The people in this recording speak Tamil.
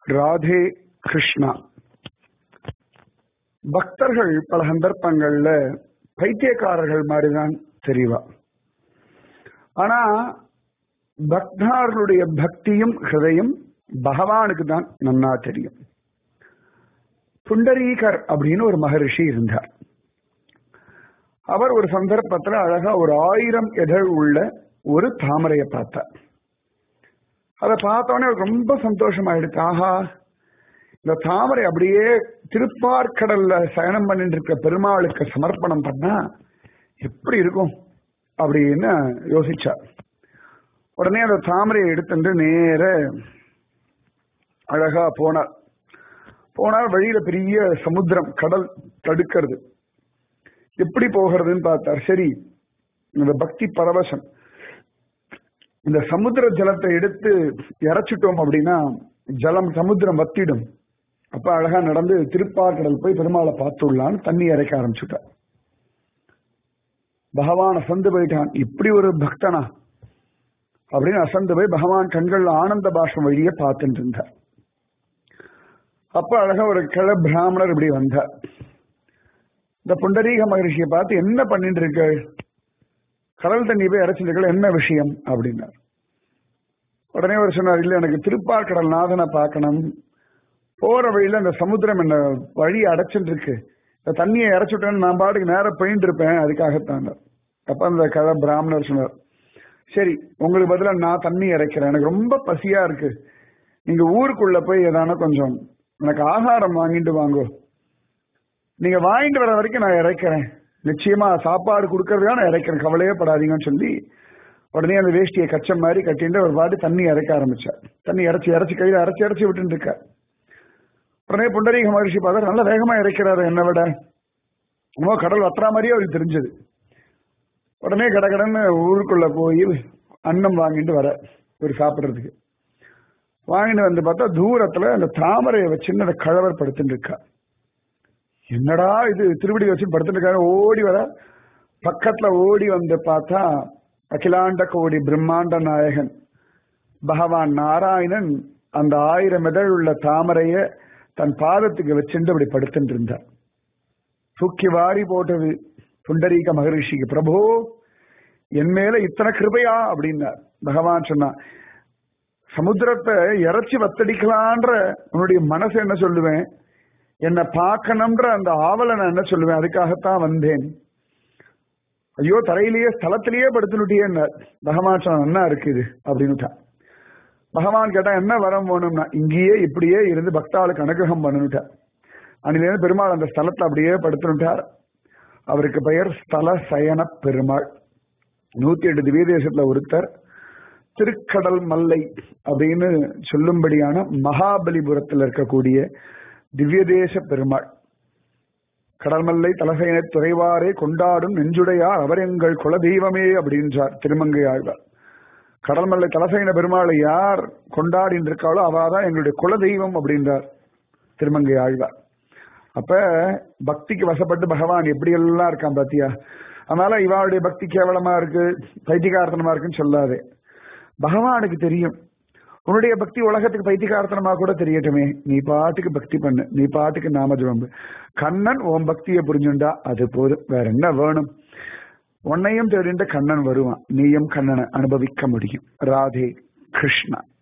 ராதே கிருஷ்ணா பக்தர்கள் பல சந்தர்ப்பங்கள்ல பைத்தியக்காரர்கள் மாதிரிதான் தெரியவா ஆனா பக்தார்களுடைய பக்தியும் ஹிருதயம் பகவானுக்கு தான் நன்னா தெரியும் புண்டரீகர் அப்படின்னு ஒரு மகரிஷி இருந்தார் அவர் ஒரு சந்தர்ப்பத்துல அழகா ஒரு ஆயிரம் எதழ் உள்ள ஒரு தாமரையை பார்த்தார் அதை பார்த்தோன்னே அவருக்கு ரொம்ப சந்தோஷமாயிடுச்சு ஆஹா இந்த தாமரை அப்படியே திருப்பார்கடல்ல சயனம் பண்ணிட்டு இருக்க பெருமாளுக்கு சமர்ப்பணம் பண்ணா எப்படி இருக்கும் அப்படின்னு யோசிச்சார் உடனே அந்த தாமரையை எடுத்துட்டு நேர அழகா போனார் போனார் வழியில பெரிய சமுத்திரம் கடல் தடுக்கிறது எப்படி போகிறதுன்னு பார்த்தார் சரி இந்த பக்தி பரவசம் இந்த சமுத்திர ஜலத்தை எடுத்து இறைச்சிட்டோம் அப்படின்னா ஜலம் சமுத்திரம் வத்திடும் அப்ப அழகா நடந்து திருப்பார்கடல் போய் பெருமாளை பார்த்துடலான்னு தண்ணி இறைக்க ஆரம்பிச்சுட்டார் பகவான் அசந்து போயிட்டான் இப்படி ஒரு பக்தனா அப்படின்னு அசந்து போய் பகவான் கண்கள்ல ஆனந்த பாஷம் வழியே பார்த்துட்டு இருந்தார் அப்ப அழகா ஒரு கிழ பிராமணர் இப்படி வந்தார் இந்த புண்டரீக மகரிஷியை பார்த்து என்ன பண்ணிட்டு இருக்க கடல் தண்ணி போய் இறைச்சிருக்கல என்ன விஷயம் அப்படின்னார் உடனே அவர் சொன்னார் இல்ல எனக்கு திருப்பார்கடல் நாதனை பார்க்கணும் போற வழியில அந்த சமுத்திரம் என்ன வழி அடைச்சிட்டு இருக்கு இந்த தண்ணியை இறைச்சுட்டேன்னு நான் பாட்டுக்கு நேரம் போயிட்டு இருப்பேன் அதுக்காகத்தான் அப்ப அந்த கதை பிராமணர் சொன்னார் சரி உங்களுக்கு பதிலா நான் தண்ணி இறைக்கிறேன் எனக்கு ரொம்ப பசியா இருக்கு நீங்க ஊருக்குள்ள போய் ஏதான கொஞ்சம் எனக்கு ஆகாரம் வாங்கிட்டு வாங்கோ நீங்க வாங்கிட்டு வர வரைக்கும் நான் இறைக்கிறேன் நிச்சயமா சாப்பாடு கொடுக்கறதுக்காக நான் இறைக்கிறேன் கவலையே படாதீங்கன்னு சொல்லி உடனே அந்த வேஷ்டியை கச்ச மாதிரி கட்டிட்டு ஒரு பாட்டு தண்ணி இறைக்க ஆரம்பிச்சார் தண்ணி இறைச்சி இறைச்சி கையில இறைச்சி இறைச்சி விட்டுட்டு இருக்கார் உடனே புண்டரீக மகர்ஷி பார்த்தா நல்ல வேகமா இறைக்கிறாரு என்ன விட இன்னும் கடல் வத்துறா மாதிரியே அவருக்கு தெரிஞ்சது உடனே கடகடன்னு ஊருக்குள்ள போய் அன்னம் வாங்கிட்டு வர ஒரு சாப்பிடுறதுக்கு வாங்கிட்டு வந்து பார்த்தா தூரத்துல அந்த தாமரையை வச்சுன்னு அந்த கழவர் படுத்துட்டு இருக்கா என்னடா இது திருவடி வச்சு படுத்துட்டு இருக்காரு ஓடி வர பக்கத்துல ஓடி வந்து பார்த்தா அகிலாண்ட கோடி பிரம்மாண்ட நாயகன் பகவான் நாராயணன் அந்த ஆயிரம் இதழ் உள்ள தாமரைய தன் பாதத்துக்கு வச்சுட்டு அப்படி படுத்துட்டு இருந்தார் தூக்கி வாரி போட்டது புண்டரீக மகரிஷிக்கு பிரபு என் மேல இத்தனை கிருபையா அப்படின்னார் பகவான் சொன்னான் சமுத்திரத்தை இறைச்சி வத்தடிக்கலான்ற உன்னுடைய மனசு என்ன சொல்லுவேன் என்னை பார்க்கணும்ன்ற அந்த ஆவலை நான் என்ன சொல்லுவேன் அதுக்காகத்தான் வந்தேன் ஐயோ தரையிலேயே ஸ்தலத்திலேயே படுத்துனுட்டியே பகவான் சொன்ன என்ன இருக்குது அப்படின்னுட்டான் பகவான் கேட்டா என்ன வரம் வேணும்னா இங்கேயே இப்படியே இருந்து பக்தாளுக்கு அனுகிரகம் பண்ணணுட்டார் அன்னிலேருந்து பெருமாள் அந்த ஸ்தலத்துல அப்படியே படுத்துனுட்டார் அவருக்கு பெயர் ஸ்தல சயன பெருமாள் நூத்தி எட்டு திவ்ய தேசத்துல ஒருத்தர் திருக்கடல் மல்லை அப்படின்னு சொல்லும்படியான மகாபலிபுரத்தில் இருக்கக்கூடிய திவ்யதேச பெருமாள் கடல்மல்லை தலசைனை துறைவாரே கொண்டாடும் நெஞ்சுடையார் அவர் எங்கள் குலதெய்வமே அப்படின்றார் திருமங்கை ஆழ்வார் கடல்மல்லை தலசைன பெருமாளை யார் கொண்டாடின்னு இருக்காளோ அவாதான் எங்களுடைய குலதெய்வம் அப்படின்றார் திருமங்கை ஆழ்வார் அப்ப பக்திக்கு வசப்பட்டு பகவான் எப்படி எல்லாம் இருக்கான் பாத்தியா அதனால இவாளுடைய பக்தி கேவலமா இருக்கு பைத்தியகார்த்தனமா இருக்குன்னு சொல்லாதே பகவானுக்கு தெரியும் உன்னுடைய பக்தி உலகத்துக்கு பைத்தியகார்த்தனமா கூட தெரியட்டுமே நீ பாட்டுக்கு பக்தி பண்ணு நீ பாட்டுக்கு நாமஜபம் கண்ணன் உன் பக்தியை புரிஞ்சுண்டா அது போதும் வேற என்ன வேணும் உன்னையும் தேடின்ற கண்ணன் வருவான் நீயும் கண்ணனை அனுபவிக்க முடியும் ராதே கிருஷ்ணா